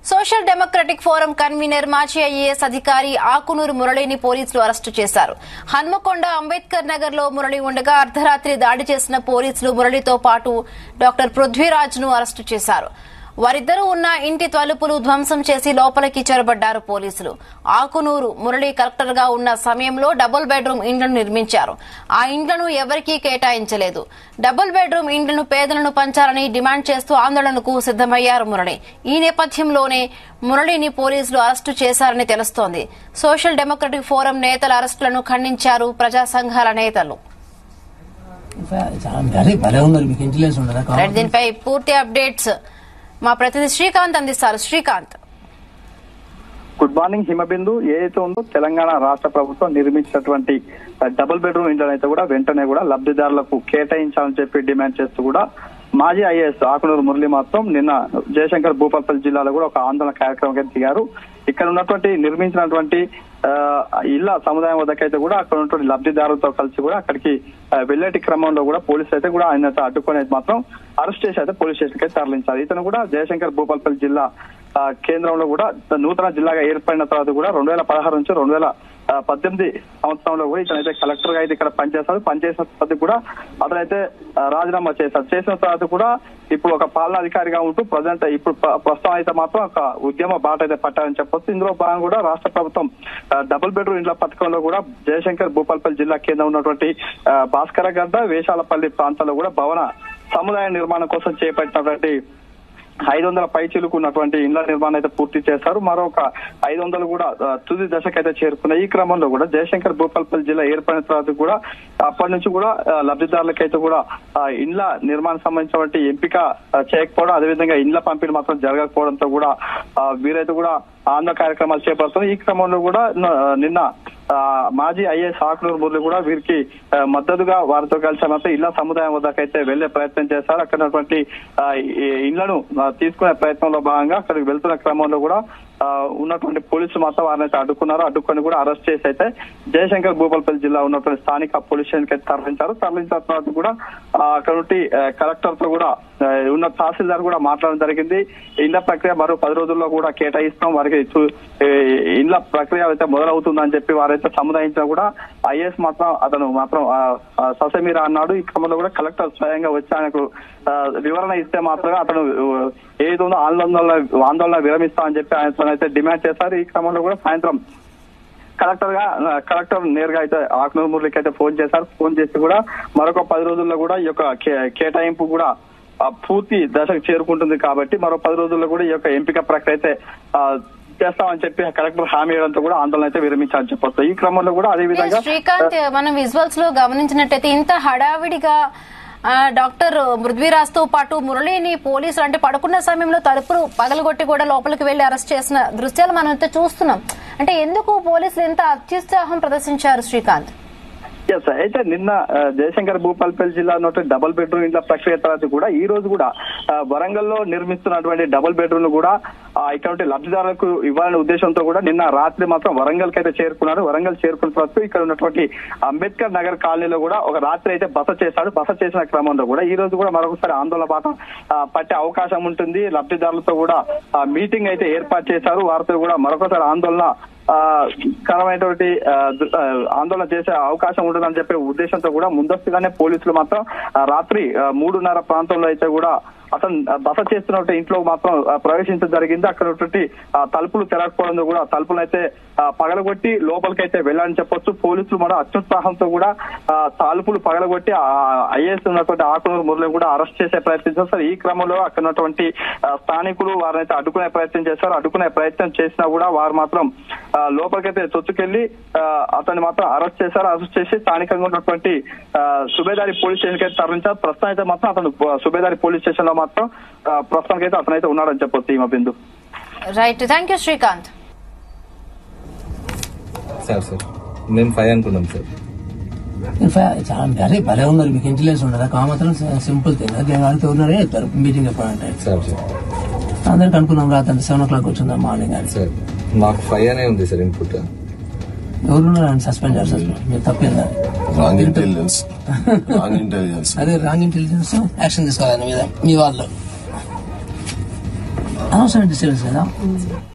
social democratic forum convenor మాజీ IAS అధికారి ఆకునూరు మురళిని పోలీసులు అరెస్టు చేశారు హన్మకొండ అంబేద్కర్ నగర్ లో మురళి ఉండగా అర్ధరాత్రి దాడి చేసిన పోలీసులు మురళితో పాటు డాక్టర్ పృథ్వీరాజ్ ను అరెస్టు చేశారు వారిద్దరూ ఉన్న ఇంటి తలుపులు ధ్వంసం చేసి లోపలికి చొరబడ్డారు పోలీసులు ఆకునూరు మురళి కలెక్టర్ గా ఉన్న సమయంలో డబుల్ బెడ్రూమ్ ఇండ్లను నిర్మించారు ఆ ఇండ్లను ఎవరికీ కేటాయించలేదు డబుల్ బెడ్రూమ్ ఇండ్లను పేదలను పంచాలని డిమాండ్ చేస్తూ ఆందోళనకు సిద్దమయ్యారు మురళి ఈ నేపథ్యంలోనే మురళిని పోలీసులు అరెస్టు చేశారని తెలుస్తోంది సోషల్ డెమోక్రటిక్ ఫోరం నేతల అరెస్టులను ఖండించారు ప్రజా సంఘాల నేతలు అరే భలే ఉన్నారు మీకు ఇంటెలిజెన్స్ ఉండదా రైట్, దీనిపై పూర్తి అప్డేట్స్ మా ప్రతినిధి శ్రీకాంత్ అందిస్తారు శ్రీకాంత్ గుడ్ మార్నింగ్ హిమబిందు ఏదైతే ఉందో తెలంగాణ రాష్ట్ర ప్రభుత్వం నిర్మించినటువంటి ఆ, డబుల్ బెడ్రూమ్ ఇండ్లను అయితే కూడా వెంటనే కూడా లబ్ధిదారులకు కేటాయించాలని చెప్పి డిమాండ్ చేస్తూ కూడా మాజీ ఐఏఎస్ ఆకునూరు మురళి మాత్రం నిన్న జయశంకర్ భూపాలపల్లి జిల్లాలో కూడా ఒక ఆందోళన కార్యక్రమం దిగారు ఇక్కడ ఉన్నటువంటి నిర్మించినటువంటి ఆ, ఇళ్ల సముదాయం వద్దకైతే కూడా అక్కడ ఉన్నటువంటి లబ్ధిదారులతో కలిసి కూడా అక్కడికి ఆ, వెళ్ళేటి క్రమంలో కూడా పోలీసులు అయితే కూడా ఆయన అడ్డుకొని మాత్రం అరెస్ట్ చేసి అయితే పోలీస్ స్టేషన్ కి తరలించారు ఇతను కూడా జయశంకర్ భూపాలపల్లి జిల్లా ఆ, కేంద్రంలో కూడా నూతన జిల్లాగా ఏర్పడిన తర్వాత కూడా రెండు వేల పదహారు నుంచి రెండు వేల ఆ, పద్దెనిమిది సంవత్సరంలో కూడా ఇతనైతే కలెక్టర్ గా అయితే ఇక్కడ పనిచేస్తాడు పనిచేసిన తర్వాత కూడా అతనైతే ఆ, రాజీనామా చేశాడు చేసిన తర్వాత కూడా ఇప్పుడు ఒక పాలనాధికారిగా ఉంటూ ప్రజెంట్ ఇప్పుడు ప్ర- ప్రస్తుతం అయితే మాత్రం ఒక ఉద్యమ బాట అయితే పట్టారని చెప్పొచ్చు ఇందులో భాగంగా కూడా రాష్ట్ర ప్రభుత్వం ఆ, డబుల్ బెడ్రూమ్ ఇండ్ల పథకంలో కూడా జయశంకర్ భూపాలపల్లి జిల్లా కేంద్రం ఉన్నటువంటి ఆ, భాస్కరగడ్డ వేషాలపల్లి ప్రాంతాల్లో కూడా భవన సముదాయ నిర్మాణం కోసం చేపట్టినటువంటి ఐదు వందల పైచీలకు ఉన్నటువంటి ఇండ్ల నిర్మాణం అయితే పూర్తి చేశారు మరొక ఐదు వందలు కూడా ఆ, తుది దశకైతే చేరుకున్నాయి ఈ క్రమంలో కూడా జయశంకర్ భూపాలపల్లి జిల్లా ఏర్పడిన తర్వాత కూడా అప్పటి నుంచి కూడా ఆ, లబ్ధిదారులకైతే కూడా ఆ, ఇండ్ల నిర్మాణం సంబంధించినటువంటి ఎంపిక ఆ, చేయకపోవడం అదేవిధంగా ఇండ్ల పంపిణీ మాత్రం జరగకపోవడంతో కూడా ఆ, వీరైతే కూడా ఆందోళన కార్యక్రమాలు చేపడుతున్నారు ఈ క్రమంలో కూడా న- నిన్న ఆ, మాజీ ఐఏఎస్ ఆకునూరు మురళి కూడా వీరికి ఆ, మద్దతుగా వారితో కలిసి మాత్రం ఇళ్ల సముదాయం వద్దకైతే వెళ్లే ప్రయత్నం చేశారు అక్కడ ఉన్నటువంటి ఆ, ఈ ఇళ్లను ఆ, తీసుకునే ప్రయత్నంలో భాగంగా అక్కడికి వెళ్తున్న క్రమంలో కూడా ఆ, ఉన్నటువంటి పోలీసులు మాత్రం వారిని అయితే అడ్డుకున్నారు అడ్డుకొని కూడా అరెస్ట్ చేసి అయితే జయశంకర్ భూపాలపల్లి జిల్లా ఉన్నటువంటి స్థానిక పోలీస్ స్టేషన్ కి అయితే తరలించారు తరలించిన తర్వాత కూడా ఆ, అక్కడ నుండి కలెక్టర్ తో కూడా ఆ, ఉన్న తహసీల్దార్ కూడా మాట్లాడడం జరిగింది ఇండ్ల ప్రక్రియ మరో పది రోజుల్లో కూడా కేటాయిస్తాం వారికి చూ- ఏ, ఇండ్ల ప్రక్రియ అయితే మొదలవుతుందని చెప్పి వారైతే సముదాయించినా కూడా ఐఏఎస్ మాత్రం అతను మాత్రం ఆ, ఆ, ససమీరా అన్నాడు ఈ క్రమంలో కూడా కలెక్టర్ స్వయంగా వచ్చి ఆయనకు ఆ, వివరణ ఇస్తే మాత్రమే అతను ఆ, ఏదో ఉందో ఆందోళన ఆందోళన విరమిస్తామని చెప్పి ఆయన అయితే డిమాండ్ చేశారు ఈ క్రమంలో కూడా సాయంత్రం కలెక్టర్ గా కలెక్టర్ నేరుగా అయితే ఆకునూరు మురళికి అయితే ఫోన్ చేశారు ఫోన్ చేసి కూడా మరొక పది రోజుల్లో కూడా ఈ యొక్క కే- కేటాయింపు కూడా ఆ, పూర్తి దశకు చేరుకుంటుంది కాబట్టి మరో పది రోజుల్లో కూడా ఈ యొక్క ఎంపిక ప్రక్రియ అయితే ఆ, చేస్తామని చెప్పి కలెక్టర్ హామీ ఇవ్వడంతో కూడా ఆందోళన అయితే విరమించాలని చెప్పొచ్చు ఈ క్రమంలో కూడా అదే విధంగా శ్రీకాంత్ మనం విజువల్స్ లో గమనించినట్టయితే ఇంత హడావిడిగా ఆ, డాక్టర్ మృద్వీరాజ్ తో పాటు మురళిని పోలీసులు అంటే పడుకున్న సమయంలో తలుపులు పగలగొట్టి కూడా లోపలికి వెళ్లి అరెస్ట్ చేసిన దృశ్యాలు మనం ఇంత చూస్తున్నాం అంటే ఎందుకు పోలీసులు ఇంత అత్యుత్సాహం ప్రదర్శించారు శ్రీకాంత్ ఎస్ అయితే నిన్న ఆ, జయశంకర్ భూపాలపల్లి జిల్లా ఉన్నటువంటి డబుల్ బెడ్రూమ్ ఇండ్ల ప్రక్రియ తర్వాత కూడా ఈ రోజు కూడా ఆ, వరంగల్లో నిర్మిస్తున్నటువంటి డబుల్ బెడ్రూమ్ కూడా ఆ, ఇక్కడ ఉండే లబ్ధిదారులకు ఇవ్వాలనే ఉద్దేశంతో కూడా నిన్న రాత్రి మాత్రం వరంగల్ కి అయితే చేరుకున్నారు వరంగల్ చేరుకున్న తర్వాత ఇక్కడ ఉన్నటువంటి అంబేద్కర్ నగర్ కాలనీలో కూడా ఒక రాత్రి అయితే బస చేశాడు బస చేసిన క్రమంలో కూడా ఈ రోజు కూడా మరొకసారి ఆందోళన బాట ఆ, పట్టే అవకాశం ఉంటుంది లబ్ధిదారులతో కూడా ఆ, మీటింగ్ అయితే ఏర్పాటు చేశారు వారితో కూడా మరొకసారి ఆందోళన ఆ, కరమైనటువంటి ఆ, దు- ఆ, ఆందోళన చేసే అవకాశం ఉంటుందని చెప్పే ఉద్దేశంతో కూడా ముందస్తుగానే పోలీసులు మాత్రం ఆ, రాత్రి ఆ, మూడున్నర ప్రాంతంలో అయితే కూడా అతను ఆ, బస చేస్తున్నటువంటి ఇంట్లో మాత్రం ఆ, ప్రవేశించడం జరిగింది అక్కడ ఉన్నటువంటి ఆ, తలుపులు తెరకపోవడంతో కూడా తలుపులు అయితే ఆ, పగలగొట్టి లోపలికైతే వెళ్ళాలని చెప్పొచ్చు పోలీసులు మన అత్యుత్సాహంతో కూడా ఆ, తలుపులు పగలగొట్టి ఐఏఎస్ ఉన్నటువంటి ఆకునూరు మురళి కూడా అరెస్ట్ చేసే ప్రయత్నం చేస్తారు ఈ క్రమంలో అక్కడ ఉన్నటువంటి ఆ, స్థానికులు వారిని అయితే అడ్డుకునే ప్రయత్నం చేశారు అడ్డుకునే ప్రయత్నం చేసినా కూడా వారు మాత్రం ఆ, లోపలికైతే చొచ్చుకెళ్లి ఆ, అతన్ని మాత్రం అరెస్ట్ చేశారు అరెస్ట్ చేసి స్థానికంగా ఉన్నటువంటి ఆ, సుబేదారి పోలీస్ స్టేషన్ అయితే తరలించారు ప్రస్తుతం అయితే మాత్రం అతను ఆ, సుబేదారి పోలీస్ స్టేషన్ లో మాత్రం ఆ, ప్రస్తుతానికి అయితే అతనైతే ఉన్నాడని చెప్పొచ్చు ఈ Bindu right thank you Srikanth sir sir మేము ఫైవ్ అనుకున్నాం సార్ అరే భలే ఉన్నారు మీకు ఇంటెలిజెన్స్ ఉండదా కామాత్రం సింపుల్ థింగ్ అదే వాళ్ళతో ఉన్నారే చెప్తారు మీటింగ్ ఎప్పుడంటే సార్ సార్ అందరికి అనుకున్నాం రాత్రి సెవెన్ ఓ క్లాక్ వచ్చిందా మార్నింగ్ అని సార్ మాకు ఫైవ్ అనే ఉంది సార్ ఇన్పుట్ ఎవరున్నారని సస్పెండ్ చేస్తారు సస్పెండ్ మీరు తప్పేదా రాంగ్ ఇంటెలిజెన్స్ రాంగ్ ఇంటెలిజెన్స్ అదే రాంగ్ ఇంటెలిజెన్స్ యాక్షన్ తీసుకోవాలి మీద మీ వాళ్ళు అనవసరమైన డిస్టర్బెన్స్ కదా